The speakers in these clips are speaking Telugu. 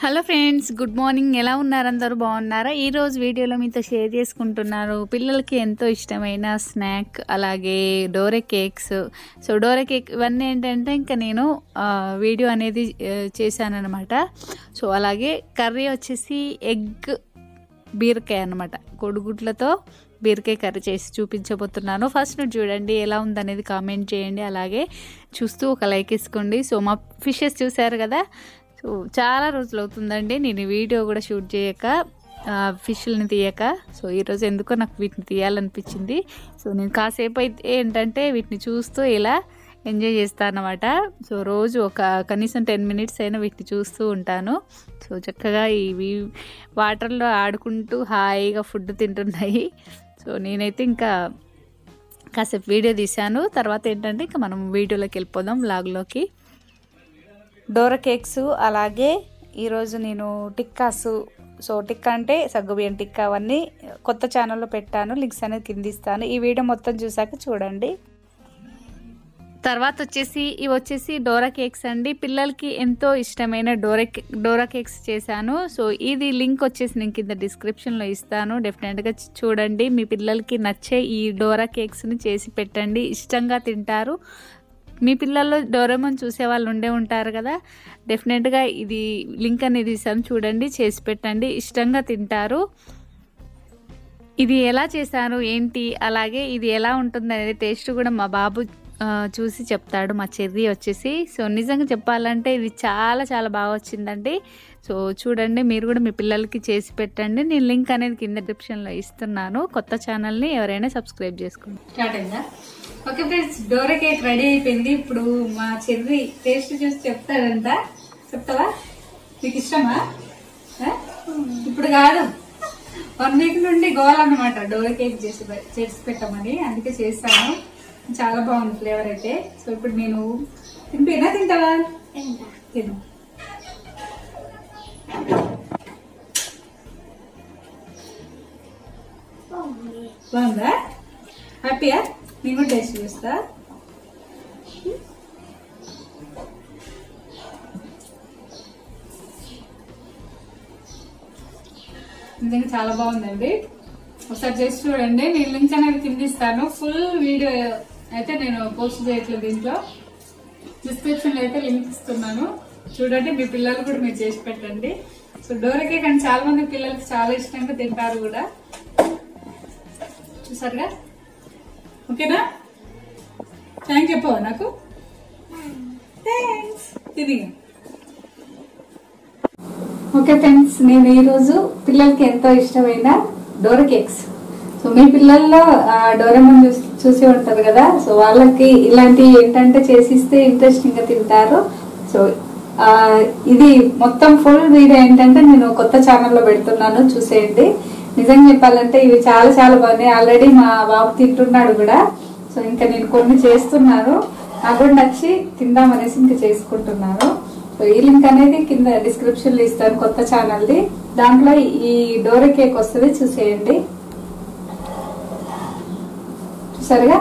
హలో ఫ్రెండ్స్ గుడ్ మార్నింగ్ ఎలా ఉన్నారు అందరూ బాగున్నారా ఈరోజు వీడియోలో మీతో షేర్ చేసుకుంటున్నారు పిల్లలకి ఎంతో ఇష్టమైన స్నాక్ అలాగే dora cakes so dora cake ఇవన్నీ ఏంటంటే ఇంకా నేను ఆ, వీడియో అనేది చేశాను అనమాట సో అలాగే కర్రీ వచ్చేసి ఎగ్ బీరకాయ అనమాట కోడిగుడ్లతో బీరకాయ కర్రీ చేసి చూపించబోతున్నాను ఫస్ట్ నువ్వు చూడండి ఎలా ఉందనేది కామెంట్ చేయండి అలాగే చూస్తూ ఒక లైక్ ఇసుకోండి సో మా ఫిషెస్ చూసారు కదా సో చాలా రోజులు అవుతుందండి నేను ఈ వీడియో కూడా షూట్ చేయక ఆ, ఫిష్లని తీయక సో ఈరోజు ఎందుకో నాకు వీటిని తీయాలనిపించింది సో నేను కాసేపు అయితే ఏంటంటే వీటిని చూస్తూ ఇలా ఎంజాయ్ చేస్తాను అనమాట సో రోజు ఒక కనీసం టెన్ మినిట్స్ అయినా వీటిని చూస్తూ ఉంటాను సో చక్కగా ఇవి వాటర్లో ఆడుకుంటూ హాయిగా ఫుడ్ తింటున్నాయి సో నేనైతే ఇంకా కాసేపు వీడియో తీశాను తర్వాత ఏంటంటే ఇంకా మనం వీడియోలోకి వెళ్ళిపోదాం లాగ్లోకి డోరా కేక్స్ అలాగే ఈరోజు నేను టిక్కాసు సో టిక్కా అంటే సగ్గుబియ్యం టిక్కా అవన్నీ కొత్త ఛానల్లో పెట్టాను లింక్స్ అనేది కింద ఇస్తాను ఈ వీడియో మొత్తం చూసాక చూడండి తర్వాత వచ్చేసి ఇవి వచ్చేసి డోరా కేక్స్ అండి పిల్లలకి ఎంతో ఇష్టమైన డోరా కే- డోరా కేక్స్ చేశాను సో ఇది లింక్ వచ్చేసి నేను కింద డిస్క్రిప్షన్లో ఇస్తాను డెఫినెట్గా చూ- చూడండి మీ పిల్లలకి నచ్చే ఈ డోరా కేక్స్ని చేసి పెట్టండి ఇష్టంగా తింటారు మీ పిల్లల్లో డోరేమోన్ చూసే వాళ్ళు ఉండే ఉంటారు కదా డెఫినెట్గా ఇది లింక్ అనేది ఇస్తాను చూడండి చేసి పెట్టండి ఇష్టంగా తింటారు ఇది ఎలా చేశాను ఏంటి అలాగే ఇది ఎలా ఉంటుంది అనేది టేస్ట్ కూడా మా బాబు ఆ, చూసి చెప్తాడు మా చెర్రీ వచ్చేసి సో నిజంగా చెప్పాలంటే ఇది చాలా చాలా బాగా వచ్చిందండి సో చూడండి మీరు కూడా మీ పిల్లలకి చేసి పెట్టండి నేను లింక్ అనేది కింద డిస్క్రిప్షన్లో ఇస్తున్నాను కొత్త ఛానల్ని ఎవరైనా సబ్స్క్రైబ్ చేసుకోండి స్టార్ట్ అయిందా okay friends dora cake ready అయిపోయింది ఇప్పుడు మా చెర్రీ టేస్ట్ చూసి చెప్తాడంట చెప్తావా నీకు ఇష్టమా ఆ? ఇప్పుడు కాదు వన్ వీక్ నుండి గోల్ అనమాట డోర్ కేక్ చేసి పె- చేసి పెట్టమని అందుకే చేస్తాను చాలా బాగుంది ఫ్లేవర్ అయితే సో ఇప్పుడు నేను తింటేనా తింటావా తిను బాగుందా హ్యాపీయా నేను కూడా టేస్ట్ చేస్తా నిజంగా చాలా బాగుందండి ఒకసారి చేసి చూడండి నేను లింక్ అనేది కింద ఇస్తాను ఫుల్ వీడియో అయితే నేను పోస్ట్ చేయట్లేదు దీంట్లో డిస్క్రిప్షన్ లో అయితే లింక్ ఇస్తున్నాను చూడండి మీ పిల్లలు కూడా మీరు చేసి పెట్టండి సో డోరకే కానీ చాలా మంది పిల్లలకి చాలా ఇష్టంగా తింటారు కూడా చూసారుగా ఓకేనా థ్యాంక్ చెప్పవా నాకు థ్యాంక్స్ తిరిగి ఓకే ఫ్రెండ్స్ నేను ఈరోజు పిల్లలకి ఎంతో ఇష్టమైన డోర కేక్స్ సో మీ పిల్లల్లో డోరమన్ చూసి చూసి ఉంటారు కదా సో వాళ్ళకి ఇలాంటి ఏంటంటే చేసిస్తే ఇంట్రెస్టింగ్ గా తింటారు సో ఆ, ఇది మొత్తం ఫుల్ వీడియో ఏంటంటే నేను కొత్త ఛానల్లో పెడుతున్నాను చూసేయండి నిజంగా చెప్పాలంటే ఇవి చాలా చాలా బాగున్నాయి ఆల్రెడీ మా బాబు తింటున్నాడు కూడా సో ఇంకా నేను కొన్ని చేస్తున్నాను నాకు కూడా నచ్చి తిందామనేసి ఇంకా చేసుకుంటున్నాను సో ఈ లింక్ అనేది కింద డిస్క్రిప్షన్ లో ఇస్తాను కొత్త ఛానల్ది దాంట్లో ఈ డోరే కేక్ వస్తుంది చూసేయండి చూసారుగా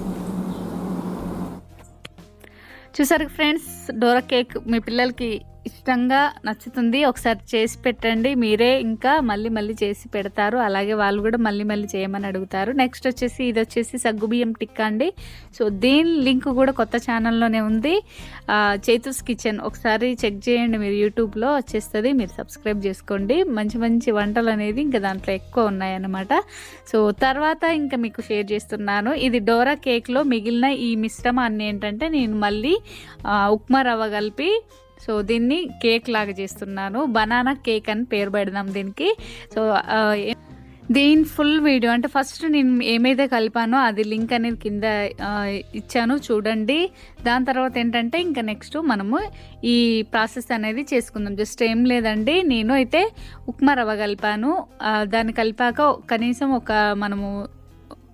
చూసారు ఫ్రెండ్స్ డోరా కేక్ మీ పిల్లలకి ఇష్టంగా నచ్చుతుంది ఒకసారి చేసి పెట్టండి మీరే ఇంకా మళ్ళీ మళ్ళీ చేసి పెడతారు అలాగే వాళ్ళు కూడా మళ్ళీ మళ్ళీ చేయమని అడుగుతారు నెక్స్ట్ వచ్చేసి ఇది వచ్చేసి సగ్గుబియ్యం టిక్కా అండి సో దీని లింక్ కూడా కొత్త ఛానల్లోనే ఉంది ఆ, చైతూస్ కిచెన్ ఒకసారి చెక్ చేయండి మీరు యూట్యూబ్లో వచ్చేస్తుంది మీరు సబ్స్క్రైబ్ చేసుకోండి మంచి మంచి వంటలు అనేది ఇంకా దాంట్లో ఎక్కువ ఉన్నాయన్నమాట సో తర్వాత ఇంకా మీకు షేర్ చేస్తున్నాను ఇది డోరా కేక్లో మిగిలిన ఈ మిశ్రమాన్ని ఏంటంటే నేను మళ్ళీ ఆ, ఉప్మా రవ్వ కలిపి సో దీన్ని కేక్ లాగా చేస్తున్నాను బనానా కేక్ అని పేరు పెడదాం దీనికి సో ఆ, ఏ- దీని ఫుల్ వీడియో అంటే ఫస్ట్ నేను ఏమైతే కలిపానో అది లింక్ అనేది కింద ఆ, ఇచ్చాను చూడండి దాని తర్వాత ఏంటంటే ఇంకా నెక్స్ట్ మనము ఈ ప్రాసెస్ అనేది చేసుకుందాం జస్ట్ ఏం లేదండి నేను అయితే ఉప్మా రవ్వ కలిపాను ఆ, దాన్ని కలిపాక కనీసం ఒక మనము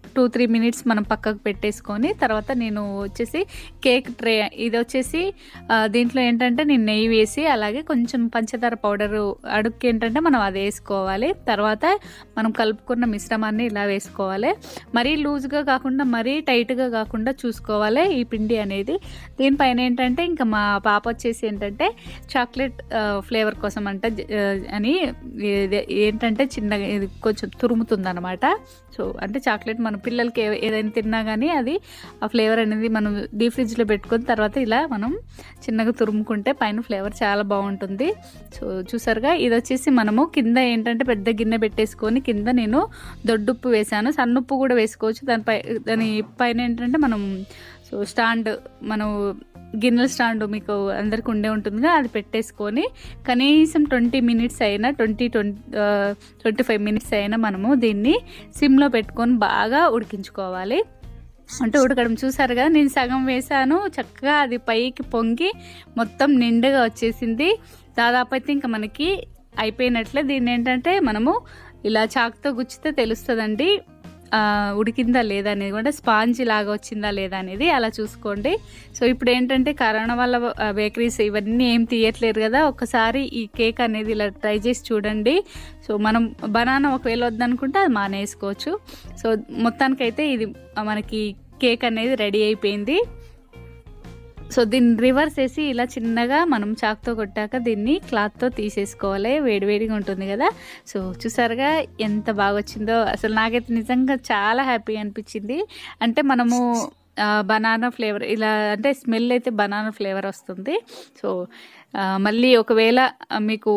టూ త్రీ మినిట్స్ మనం పక్కకు పెట్టేసుకొని తర్వాత నేను వచ్చేసి కేక్ ట్రే ఇది వచ్చేసి ఆ, దీంట్లో ఏంటంటే నేను నెయ్యి వేసి అలాగే కొంచెం పంచదార పౌడర్ అడుక్కి ఏంటంటే మనం అది వేసుకోవాలి తర్వాత మనం కలుపుకున్న మిశ్రమాన్ని ఇలా వేసుకోవాలి మరీ లూజ్గా కాకుండా మరీ టైట్గా కాకుండా చూసుకోవాలి ఈ పిండి అనేది దీనిపైన ఏంటంటే ఇంకా మా పాప వచ్చేసి ఏంటంటే చాక్లెట్ ఫ్లేవర్ కోసం అంట జ- ఆ, అని ఇది ఏంటంటే చిన్నగా ఇది కొంచెం తురుముతుంది అనమాట సో అంటే చాక్లెట్ మన పిల్లలకి ఏ- ఏదైనా తిన్నా కానీ అది ఆ ఫ్లేవర్ అనేది మనం డీప్ ఫ్రిడ్జ్లో పెట్టుకొని తర్వాత ఇలా మనం చిన్నగా తురుముకుంటే పైన ఫ్లేవర్ చాలా బాగుంటుంది సో చూసారుగా ఇది వచ్చేసి మనము కింద ఏంటంటే పెద్ద గిన్నె పెట్టేసుకొని కింద నేను దొడ్డుప్పు వేసాను సన్నుప్పు కూడా వేసుకోవచ్చు దానిపై దాని పైన ఏంటంటే మనం సో స్టాండ్ మనం గిన్నెల స్టాండ్ మీకు అందరికి ఉండే ఉంటుందిగా అది పెట్టేసుకొని కనీసం ట్వంటీ మినిట్స్ అయినా twenty twenty twenty five minutes అయినా మనము దీన్ని సిమ్లో పెట్టుకొని బాగా ఉడికించుకోవాలి అంటే ఉడకడం చూసారు కదా నేను సగం వేసాను చక్కగా అది పైకి పొంగి మొత్తం నిండుగా వచ్చేసింది దాదాపు అయితే ఇంకా మనకి అయిపోయినట్లే దీన్ని ఏంటంటే మనము ఇలా చాకుతో గుచ్చితే తెలుస్తుందండి ఆ, ఉడికిందా లేదా అనేది కూడా స్పాంజ్ లాగా వచ్చిందా లేదా అనేది అలా చూసుకోండి సో ఇప్పుడు ఏంటంటే కరోనా వల్ల బేకరీస్ ఇవన్నీ ఏం తీయట్లేరు కదా ఒకసారి ఈ కేక్ అనేది ఇలా ట్రై చేసి చూడండి సో మనం బనానా ఒకవేళ వద్దనుకుంటే అది మానేసుకోవచ్చు సో మొత్తానికైతే ఇది మనకి కేక్ అనేది రెడీ అయిపోయింది సో దీన్ని రివర్స్ వేసి ఇలా చిన్నగా మనం చాక్తో కొట్టాక దీన్ని క్లాత్తో తీసేసుకోవాలి వేడివేడిగా ఉంటుంది కదా సో చూసారుగా ఎంత బాగా వచ్చిందో అసలు నాకైతే నిజంగా చాలా హ్యాపీగా అనిపించింది అంటే మనము బనానా ఫ్లేవర్ ఇలా అంటే స్మెల్ అయితే బనానా ఫ్లేవర్ వస్తుంది సో ఆ, మళ్ళీ ఒకవేళ ఆ, మీకు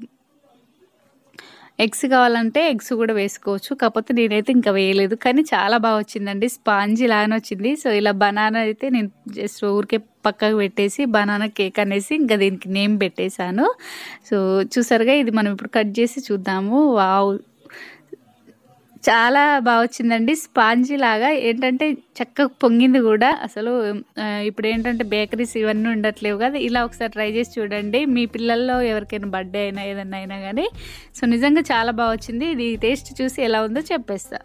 ఎగ్స్ కావాలంటే ఎగ్స్ కూడా వేసుకోవచ్చు కాకపోతే నేనైతే ఇంకా వేయలేదు కానీ చాలా బాగా వచ్చిందండి స్పాంజ్ లాగానే వచ్చింది సో ఇలా బనానా అయితే నేను జస్ట్ ఊరికే పక్కకు పెట్టేసి బనానా కేక్ అనేసి ఇంకా దీనికి నేమ్ పెట్టేశాను సో చూసారుగా ఇది మనం ఇప్పుడు కట్ చేసి చూద్దాము వావ్ చాలా బాగా వచ్చిందండి స్పాంజీ లాగా ఏంటంటే చక్కగా పొంగింది కూడా అసలు ఆ, ఇప్పుడు ఏంటంటే బేకరీస్ ఇవన్నీ ఉండట్లేవు కదా ఇలా ఒకసారి ట్రై చేసి చూడండి మీ పిల్లల్లో ఎవరికైనా బర్త్డే అయినా ఏదైనా అయినా కానీ సో నిజంగా చాలా బాగా వచ్చింది ఇది టేస్ట్ చూసి ఎలా ఉందో చెప్పేస్తా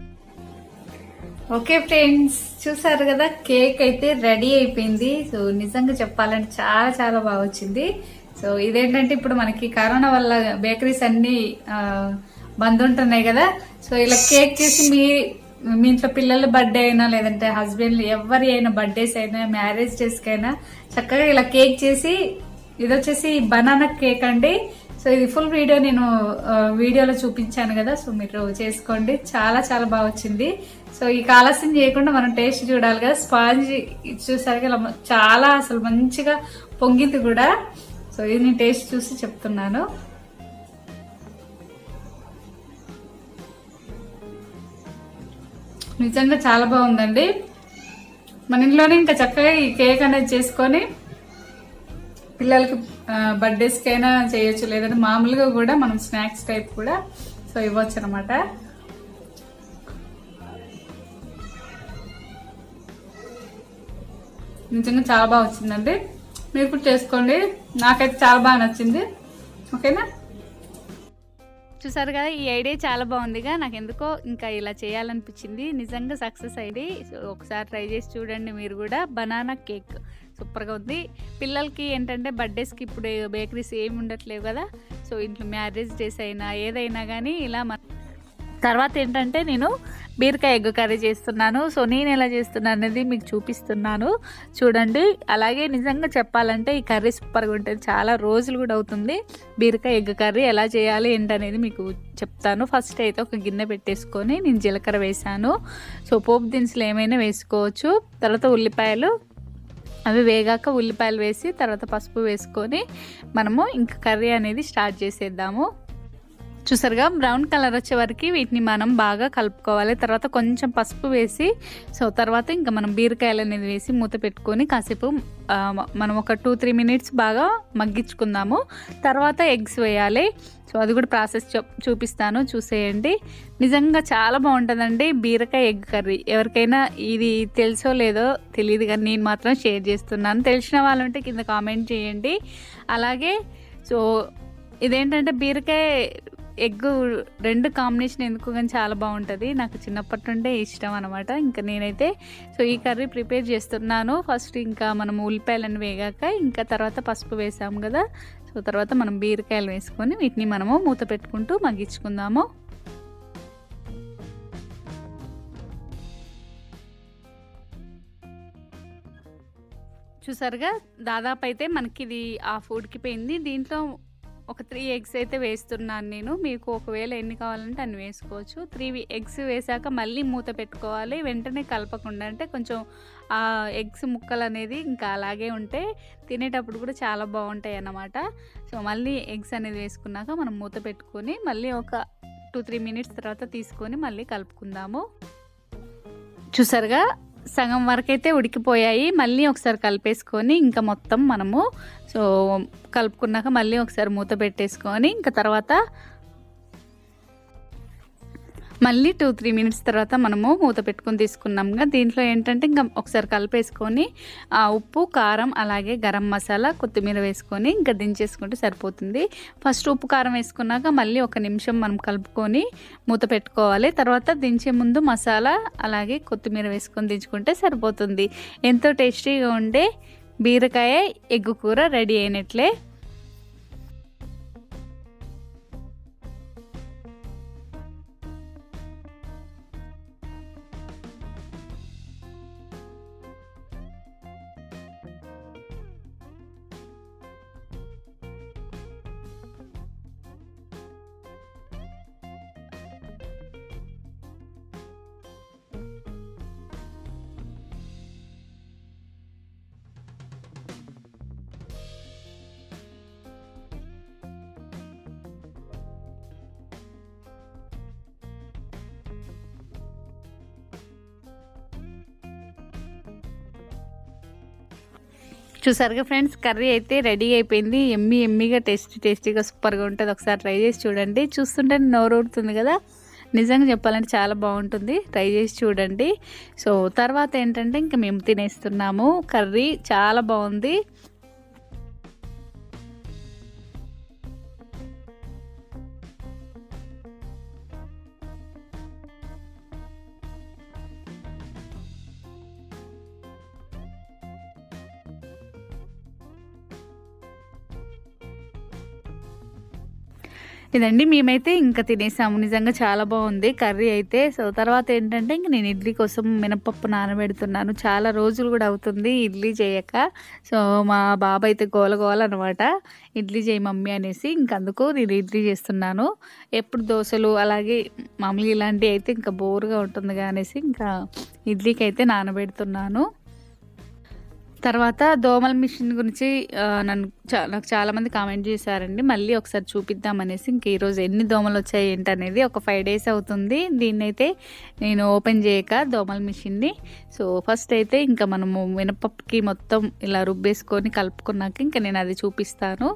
ఓకే ఫ్రెండ్స్ చూసారు కదా కేక్ అయితే రెడీ అయిపోయింది సో నిజంగా చెప్పాలంటే చాలా చాలా బాగా వచ్చింది సో ఇదేంటంటే ఇప్పుడు మనకి కరోనా వల్ల బేకరీస్ అన్ని ఆ, బంద్ ఉంటున్నాయి కదా సో ఇలా కేక్ చేసి మీ మీ ఇంట్లో పిల్లల బర్త్డే అయినా లేదంటే హస్బెండ్ ఎవరి అయినా బర్త్డేస్ అయినా మ్యారేజ్ డేస్కి అయినా చక్కగా ఇలా కేక్ చేసి ఇది వచ్చేసి బనానా కేక్ అండి సో ఇది ఫుల్ వీడియో నేను ఆ, వీడియోలో చూపించాను కదా సో మీరు చేసుకోండి చాలా చాలా బాగా వచ్చింది సో ఈ ఆలస్యం చేయకుండా మనం టేస్ట్ చూడాలి కదా స్పాంజ్ చూసారు కదా ఇలా చాలా అసలు మంచిగా పొంగింది కూడా సో ఇది నేను టేస్ట్ చూసి చెప్తున్నాను నిజంగా చాలా బాగుందండి మన ఇంట్లోనే ఇంకా చక్కగా ఈ కేక్ అనేది చేసుకొని పిల్లలకి బర్త్డేస్కి అయినా చేయొచ్చు లేదంటే మామూలుగా కూడా మనం స్నాక్స్ టైప్ కూడా సో ఇవ్వచ్చు అనమాట నిజంగా చాలా బాగా వచ్చిందండి మీరు కూడా చేసుకోండి నాకైతే చాలా బాగా నచ్చింది ఓకేనా చూసారు కదా ఈ ఐడియా చాలా బాగుందిగా నాకు ఎందుకో ఇంకా ఇలా చేయాలనిపించింది నిజంగా సక్సెస్ అయింది సో ఒకసారి ట్రై చేసి చూడండి మీరు కూడా బనానా కేక్ సూపర్గా ఉంది పిల్లలకి ఏంటంటే బర్త్డేస్కి ఇప్పుడు బేకరీస్ ఏమి ఉండట్లేవు కదా సో ఇంట్లో మ్యారేజ్ డేస్ అయినా ఏదైనా కానీ ఇలా మన తర్వాత ఏంటంటే నేను బీరకాయ ఎగ్ కర్రీ చేస్తున్నాను సో నేను ఎలా చేస్తున్నాను అనేది మీకు చూపిస్తున్నాను చూడండి అలాగే నిజంగా చెప్పాలంటే ఈ కర్రీ సూపర్గా ఉంటుంది చాలా రోజులు కూడా అవుతుంది బీరకాయ ఎగ్ కర్రీ ఎలా చేయాలి ఏంటనేది మీకు చెప్తాను ఫస్ట్ అయితే ఒక గిన్నె పెట్టేసుకొని నేను జీలకర్ర వేసాను సో పోపు దినుసులు ఏమైనా వేసుకోవచ్చు తర్వాత ఉల్లిపాయలు అవి వేగాక ఉల్లిపాయలు వేసి తర్వాత పసుపు వేసుకొని మనము ఇంకా కర్రీ అనేది స్టార్ట్ చేసేద్దాము చూసారుగా బ్రౌన్ కలర్ వచ్చే వరకు వీటిని మనం బాగా కలుపుకోవాలి తర్వాత కొంచెం పసుపు వేసి సో తర్వాత ఇంకా మనం బీరకాయలు అనేది వేసి మూత పెట్టుకొని కాసేపు ఆ, మనం ఒక టూ త్రీ మినిట్స్ బాగా మగ్గించుకుందాము తర్వాత ఎగ్స్ వేయాలి సో అది కూడా ప్రాసెస్ చూ- చూపిస్తాను చూసేయండి నిజంగా చాలా బాగుంటుందండి బీరకాయ ఎగ్ కర్రీ ఎవరికైనా ఇది తెలుసో లేదో తెలియదు కానీ నేను మాత్రం షేర్ చేస్తున్నాను తెలిసిన వాళ్ళు ఉంటే కింద కామెంట్ చేయండి అలాగే సో ఇదేంటంటే బీరకాయ ఎగ్ రెండు కాంబినేషన్ ఎందుకు కానీ చాలా బాగుంటుంది నాకు చిన్నప్పటి నుండే ఇష్టం అనమాట ఇంకా నేనైతే సో ఈ కర్రీ ప్రిపేర్ చేస్తున్నాను ఫస్ట్ ఇంకా మనం ఉల్లిపాయలను వేగాక ఇంకా తర్వాత పసుపు వేసాము కదా సో తర్వాత మనం బీరకాయలు వేసుకొని వీటిని మనము మూత పెట్టుకుంటూ మగ్గించుకుందాము చూసారుగా దాదాపు అయితే మనకి ఇది ఆ ఫుడ్కి పోయింది దీంట్లో ఒక త్రీ ఎగ్స్ అయితే వేస్తున్నాను నేను మీకు ఒకవేళ ఎన్ని కావాలంటే అన్ని వేసుకోవచ్చు త్రీ ఎగ్స్ వేసాక మళ్ళీ మూత పెట్టుకోవాలి వెంటనే కలపకుండా అంటే కొంచెం ఆ ఎగ్స్ ముక్కలు అనేది ఇంకా అలాగే ఉంటే తినేటప్పుడు కూడా చాలా బాగుంటాయి అన్నమాట సో మళ్ళీ ఎగ్స్ అనేది వేసుకున్నాక మనం మూత పెట్టుకొని మళ్ళీ ఒక టూ త్రీ మినిట్స్ తర్వాత తీసుకొని మళ్ళీ కలుపుకుందాము చూసారుగా సగం వరకు అయితే ఉడికిపోయాయి మళ్ళీ ఒకసారి కలిపేసుకొని ఇంకా మొత్తం మనము సో కలుపుకున్నాక మళ్ళీ ఒకసారి మూత పెట్టేసుకొని ఇంకా తర్వాత మళ్ళీ టూ త్రీ మినిట్స్ తర్వాత మనము మూత పెట్టుకొని తీసుకున్నాంగా దీంట్లో ఏంటంటే ఇంకా ఒకసారి కలిపేసుకొని ఆ ఉప్పు కారం అలాగే గరం మసాలా కొత్తిమీర వేసుకొని ఇంకా దించేసుకుంటే సరిపోతుంది ఫస్ట్ ఉప్పు కారం వేసుకున్నాక మళ్ళీ ఒక నిమిషం మనం కలుపుకొని మూత పెట్టుకోవాలి తర్వాత దించే ముందు మసాలా అలాగే కొత్తిమీర వేసుకొని దించుకుంటే సరిపోతుంది ఎంతో టేస్టీగా ఉండే బీరకాయ ఎగ్గు కూర రెడీ అయినట్లే చూసారుగా ఫ్రెండ్స్ కర్రీ అయితే రెడీ అయిపోయింది ఎమ్మి ఎమ్మిగా టేస్టీ టేస్టీగా సూపర్గా ఉంటుంది ఒకసారి ట్రై చేసి చూడండి చూస్తుంటే నోరు ఊడుతుంది కదా నిజంగా చెప్పాలంటే చాలా బాగుంటుంది ట్రై చేసి చూడండి సో తర్వాత ఏంటంటే ఇంకా మేము తినేస్తున్నాము కర్రీ చాలా బాగుంది ఇదండి మేమైతే ఇంకా తినేసాము నిజంగా చాలా బాగుంది కర్రీ అయితే సో తర్వాత ఏంటంటే ఇంక నేను ఇడ్లీ కోసం మినపప్పు నానబెడుతున్నాను చాలా రోజులు కూడా అవుతుంది ఇడ్లీ చేయక సో మా బాబు అయితే గోల గోల అనమాట ఇడ్లీ చేయి మమ్మీ అనేసి ఇంక అందుకు నేను ఇడ్లీ చేస్తున్నాను ఎప్పుడు దోశలు అలాగే మామూలుగా ఇలాంటివి అయితే ఇంకా బోరుగా ఉంటుంది అనేసి ఇంకా ఇడ్లీకి అయితే నానబెడుతున్నాను తర్వాత దోమల మిషన్ గురించి ఆ, నన్ను చా- నాకు చాలామంది కామెంట్ చేశారండి మళ్ళీ ఒకసారి చూపిద్దామనేసి ఇంక ఈరోజు ఎన్ని దోమలు వచ్చాయి ఏంటనేది ఒక ఫైవ్ డేస్ అవుతుంది దీన్ని అయితే నేను ఓపెన్ చేయక దోమల మిషన్ని సో ఫస్ట్ అయితే ఇంకా మనము మినపప్పుకి మొత్తం ఇలా రుబ్బేసుకొని కలుపుకున్నాక ఇంకా నేను అది చూపిస్తాను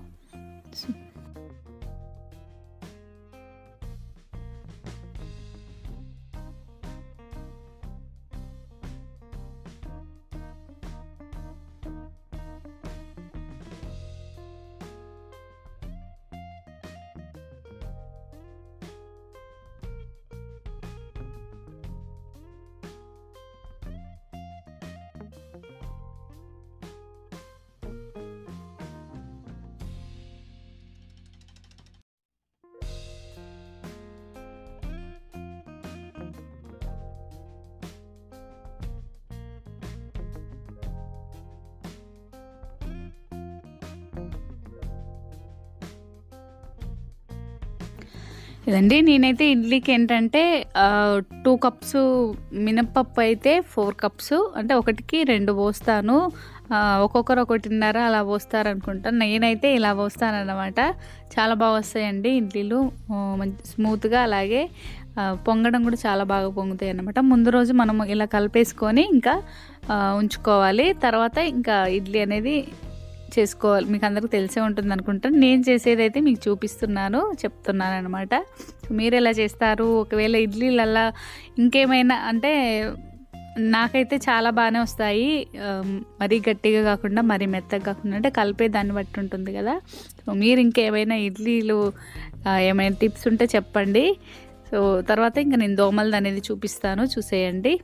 ఇదండి నేనైతే ఇడ్లీకి ఏంటంటే టూ కప్స్ మినప్పప్పు అయితే ఫోర్ కప్స్ అంటే ఒకటికి రెండు పోస్తాను ఆ, ఒక్కొక్కరు ఒకటిన్నర అలా పోస్తారు అనుకుంటాను నేనైతే ఇలా పోస్తాను అనమాట చాలా బాగా వస్తాయండి ఇడ్లీలు ఆ, మంచి స్మూత్గా అలాగే ఆ, పొంగడం కూడా చాలా బాగా పొంగుతాయి అన్నమాట ముందు రోజు మనం ఇలా కలిపేసుకొని ఇంకా ఆ, ఉంచుకోవాలి తర్వాత ఇంకా ఇడ్లీ అనేది చేసుకోవాలి మీకు అందరికి తెలిసే ఉంటుంది అనుకుంటాను నేను చేసేది అయితే మీకు చూపిస్తున్నాను చెప్తున్నాను అనమాట మీరు ఎలా చేస్తారు ఒకవేళ ఇడ్లీలల్లా ఇంకేమైనా అంటే నాకైతే చాలా బాగానే వస్తాయి ఆ, మరీ గట్టిగా కాకుండా మరీ మెత్తగా కాకుండా అంటే కలిపే దాన్ని బట్టి ఉంటుంది కదా సో మీరు ఇంకేమైనా ఇడ్లీలు ఆ, ఏమైనా టిప్స్ ఉంటే చెప్పండి సో తర్వాత ఇంకా నేను దోమలది అనేది చూపిస్తాను చూసేయండి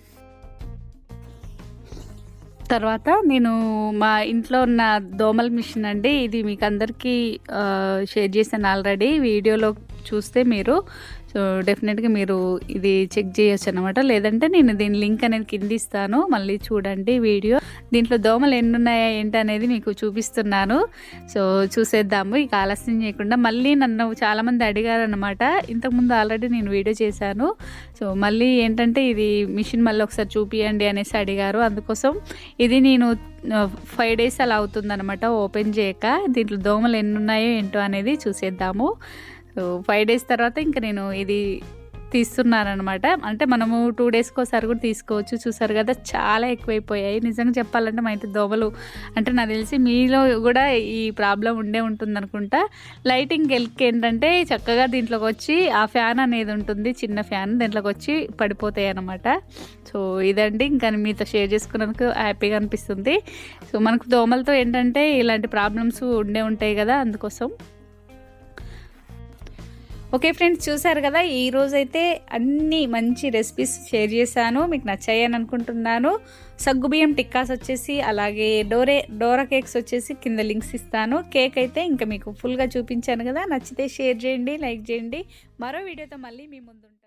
తర్వాత నేను మా ఇంట్లో ఉన్న దోమల మిషన్ అండి ఇది మీకు అందరికీ ఆ, షేర్ చేశాను ఆల్రెడీ వీడియోలో చూస్తే మీరు సో డెఫినెట్గా మీరు ఇది చెక్ చేయొచ్చు అనమాట లేదంటే నేను దీని లింక్ అనేది కింద ఇస్తాను మళ్ళీ చూడండి వీడియో దీంట్లో దోమలు ఎన్ని ఉన్నాయా ఏంటి అనేది మీకు చూపిస్తున్నాను సో చూసేద్దాము ఇక ఆలస్యం చేయకుండా మళ్ళీ నన్ను చాలామంది అడిగారు అనమాట ఇంతకుముందు ఆల్రెడీ నేను వీడియో చేశాను సో మళ్ళీ ఏంటంటే ఇది మిషన్ మళ్ళీ ఒకసారి చూపియండి అనేసి అడిగారు అందుకోసం ఇది నేను ఫైవ్ డేస్ అలా అవుతుందన్నమాట ఓపెన్ చేయక దీంట్లో దోమలు ఎన్ని ఉన్నాయో ఏంటో అనేది చూసేద్దాము సో ఫైవ్ డేస్ తర్వాత ఇంకా నేను ఇది తీస్తున్నానమాట అంటే మనము టూ డేస్కి ఒకసారి కూడా తీసుకోవచ్చు చూసారు కదా చాలా ఎక్కువైపోయాయి నిజంగా చెప్పాలంటే మా ఇంటి దోమలు అంటే నాకు తెలిసి మీలో కూడా ఈ ప్రాబ్లం ఉండే ఉంటుంది అనుకుంటా లైటింగ్ గెలికి ఏంటంటే చక్కగా దీంట్లోకి వచ్చి ఆ ఫ్యాన్ అనేది ఉంటుంది చిన్న ఫ్యాన్ దీంట్లోకి వచ్చి పడిపోతాయి అనమాట సో ఇదండి ఇంకా మీతో షేర్ చేసుకున్నందుకు హ్యాపీగా అనిపిస్తుంది సో మనకు దోమలతో ఏంటంటే ఇలాంటి ప్రాబ్లమ్స్ ఉండే ఉంటాయి కదా అందుకోసం ఓకే ఫ్రెండ్స్ చూసారు కదా ఈ రోజైతే అన్ని మంచి రెసిపీస్ షేర్ చేశాను మీకు నచ్చాయని అనుకుంటున్నాను సగ్గుబియ్యం టిక్కాస్ వచ్చేసి అలాగే డోరే డోరా కేక్స్ వచ్చేసి కింద లింక్స్ ఇస్తాను కేక్ అయితే ఇంకా మీకు ఫుల్గా చూపించాను కదా నచ్చితే షేర్ చేయండి లైక్ చేయండి మరో వీడియోతో మళ్ళీ మీ ముందు